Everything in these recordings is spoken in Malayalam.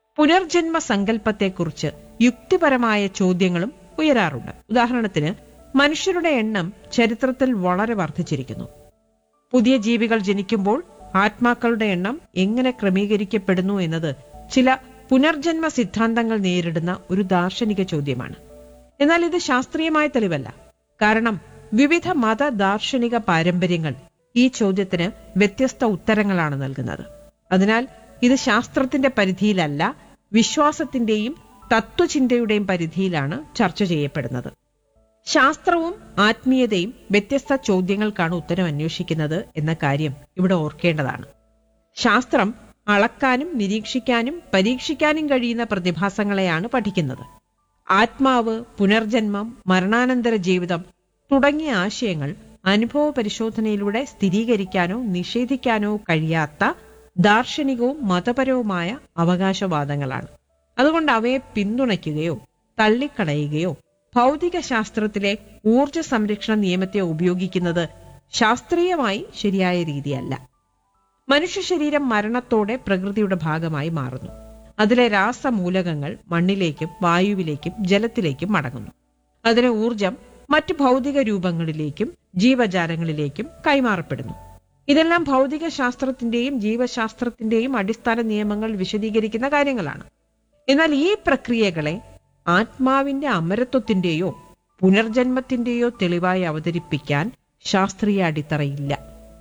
പുനർജന്മ സങ്കല്പത്തെക്കുറിച്ച് യുക്തിപരമായ ചോദ്യങ്ങളും ഉയരാറുണ്ട് ഉദാഹരണത്തിന് മനുഷ്യരുടെ എണ്ണം ചരിത്രത്തിൽ വളരെ വർദ്ധിച്ചിരിക്കുന്നു പുതിയ ജീവികൾ ജനിക്കുമ്പോൾ ആത്മാക്കളുടെ എണ്ണം എങ്ങനെ ക്രമീകരിക്കപ്പെടുന്നു എന്നത് ചില പുനർജന്മ സിദ്ധാന്തങ്ങൾ നേരിടുന്ന ഒരു ദാർശനിക ചോദ്യമാണ് എന്നാൽ ഇത് ശാസ്ത്രീയമായ തെളിവല്ല കാരണം വിവിധ മത ദാർശനിക പാരമ്പര്യങ്ങൾ ഈ ചോദ്യത്തിന് വ്യത്യസ്ത ഉത്തരങ്ങളാണ് നൽകുന്നത് അതിനാൽ ഇത് ശാസ്ത്രത്തിന്റെ പരിധിയിലല്ല വിശ്വാസത്തിന്റെയും തത്വചിന്തയുടെയും പരിധിയിലാണ് ചർച്ച ചെയ്യപ്പെടുന്നത് ശാസ്ത്രവും ആത്മീയതയും വ്യത്യസ്ത ചോദ്യങ്ങൾക്കാണ് ഉത്തരം അന്വേഷിക്കുന്നത് എന്ന കാര്യം ഇവിടെ ഓർക്കേണ്ടതാണ് ശാസ്ത്രം അളക്കാനും നിരീക്ഷിക്കാനും പരീക്ഷിക്കാനും കഴിയുന്ന പ്രതിഭാസങ്ങളെയാണ് പഠിക്കുന്നത് ആത്മാവ് പുനർജന്മം മരണാനന്തര ജീവിതം തുടങ്ങിയ ആശയങ്ങൾ അനുഭവ പരിശോധനയിലൂടെ സ്ഥിരീകരിക്കാനോ നിഷേധിക്കാനോ കഴിയാത്ത ദാർശനികവും മതപരവുമായ അവകാശവാദങ്ങളാണ് അതുകൊണ്ട് അവയെ പിന്തുണയ്ക്കുകയോ തള്ളിക്കളയുകയോ ഭൗതിക ശാസ്ത്രത്തിലെ ഊർജ സംരക്ഷണ നിയമത്തെ ഉപയോഗിക്കുന്നത് ശാസ്ത്രീയമായി ശരിയായ രീതിയല്ല മനുഷ്യ ശരീരം മരണത്തോടെ പ്രകൃതിയുടെ ഭാഗമായി മാറുന്നു അതിലെ രാസമൂലകങ്ങൾ മണ്ണിലേക്കും വായുവിലേക്കും ജലത്തിലേക്കും മടങ്ങുന്നു അതിലെ ഊർജം മറ്റ് ഭൗതിക രൂപങ്ങളിലേക്കും ജീവജാലങ്ങളിലേക്കും കൈമാറപ്പെടുന്നു ഇതെല്ലാം ഭൗതിക ശാസ്ത്രത്തിന്റെയും ജീവശാസ്ത്രത്തിന്റെയും അടിസ്ഥാന നിയമങ്ങൾ വിശദീകരിക്കുന്ന കാര്യങ്ങളാണ് എന്നാൽ ഈ പ്രക്രിയകളെ ആത്മാവിന്റെ അമരത്വത്തിന്റെയോ പുനർജന്മത്തിന്റെയോ തെളിവായി അവതരിപ്പിക്കാൻ ശാസ്ത്രീയ അടിത്തറയില്ല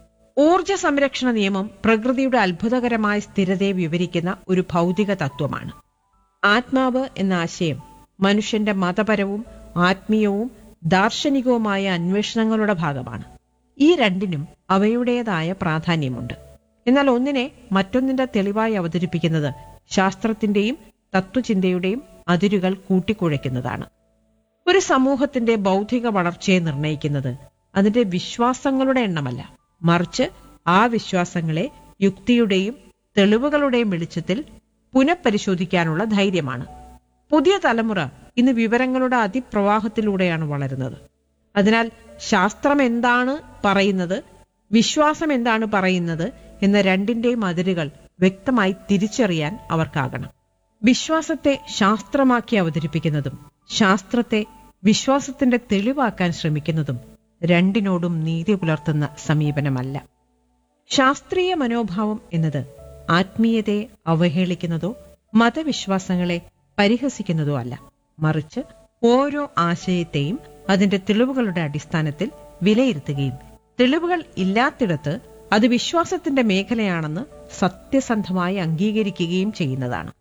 ഊർജ സംരക്ഷണ നിയമം പ്രകൃതിയുടെ അത്ഭുതകരമായ സ്ഥിരതയെ വിവരിക്കുന്ന ഒരു ഭൗതിക തത്വമാണ് ആത്മാവ് എന്ന ആശയം മനുഷ്യന്റെ മതപരവും ആത്മീയവും ദാർശനികവുമായ അന്വേഷണങ്ങളുടെ ഭാഗമാണ് ഈ രണ്ടിനും അവയുടേതായ പ്രാധാന്യമുണ്ട് എന്നാൽ ഒന്നിനെ മറ്റൊന്നിന്റെ തെളിവായി അവതരിപ്പിക്കുന്നത് ശാസ്ത്രത്തിന്റെയും തത്വചിന്തയുടെയും അതിരുകൾ കൂട്ടിക്കുഴയ്ക്കുന്നതാണ് ഒരു സമൂഹത്തിന്റെ ബൗദ്ധിക വളർച്ചയെ നിർണയിക്കുന്നത് അതിന്റെ വിശ്വാസങ്ങളുടെ എണ്ണമല്ല മറിച്ച് ആ വിശ്വാസങ്ങളെ യുക്തിയുടെയും തെളിവുകളുടെയും വെളിച്ചത്തിൽ പുനഃപരിശോധിക്കാനുള്ള ധൈര്യമാണ് പുതിയ തലമുറ ഇന്ന് വിവരങ്ങളുടെ അതിപ്രവാഹത്തിലൂടെയാണ് വളരുന്നത് അതിനാൽ ശാസ്ത്രം എന്താണ് പറയുന്നത് വിശ്വാസം എന്താണ് പറയുന്നത് എന്ന രണ്ടിന്റെയും അതിരുകൾ വ്യക്തമായി തിരിച്ചറിയാൻ അവർക്കാകണം വിശ്വാസത്തെ ശാസ്ത്രമാക്കി അവതരിപ്പിക്കുന്നതും ശാസ്ത്രത്തെ വിശ്വാസത്തിന്റെ തെളിവാക്കാൻ ശ്രമിക്കുന്നതും രണ്ടിനോടും നീതി പുലർത്തുന്ന സമീപനമല്ല ശാസ്ത്രീയ മനോഭാവം എന്നത് ആത്മീയതയെ അവഹേളിക്കുന്നതോ മതവിശ്വാസങ്ങളെ പരിഹസിക്കുന്നതോ അല്ല മറിച്ച് ഓരോ ആശയത്തെയും അതിന്റെ തെളിവുകളുടെ അടിസ്ഥാനത്തിൽ വിലയിരുത്തുകയും തെളിവുകൾ ഇല്ലാത്തിടത്ത് അത് വിശ്വാസത്തിന്റെ മേഖലയാണെന്ന് സത്യസന്ധമായി അംഗീകരിക്കുകയും ചെയ്യുന്നതാണ്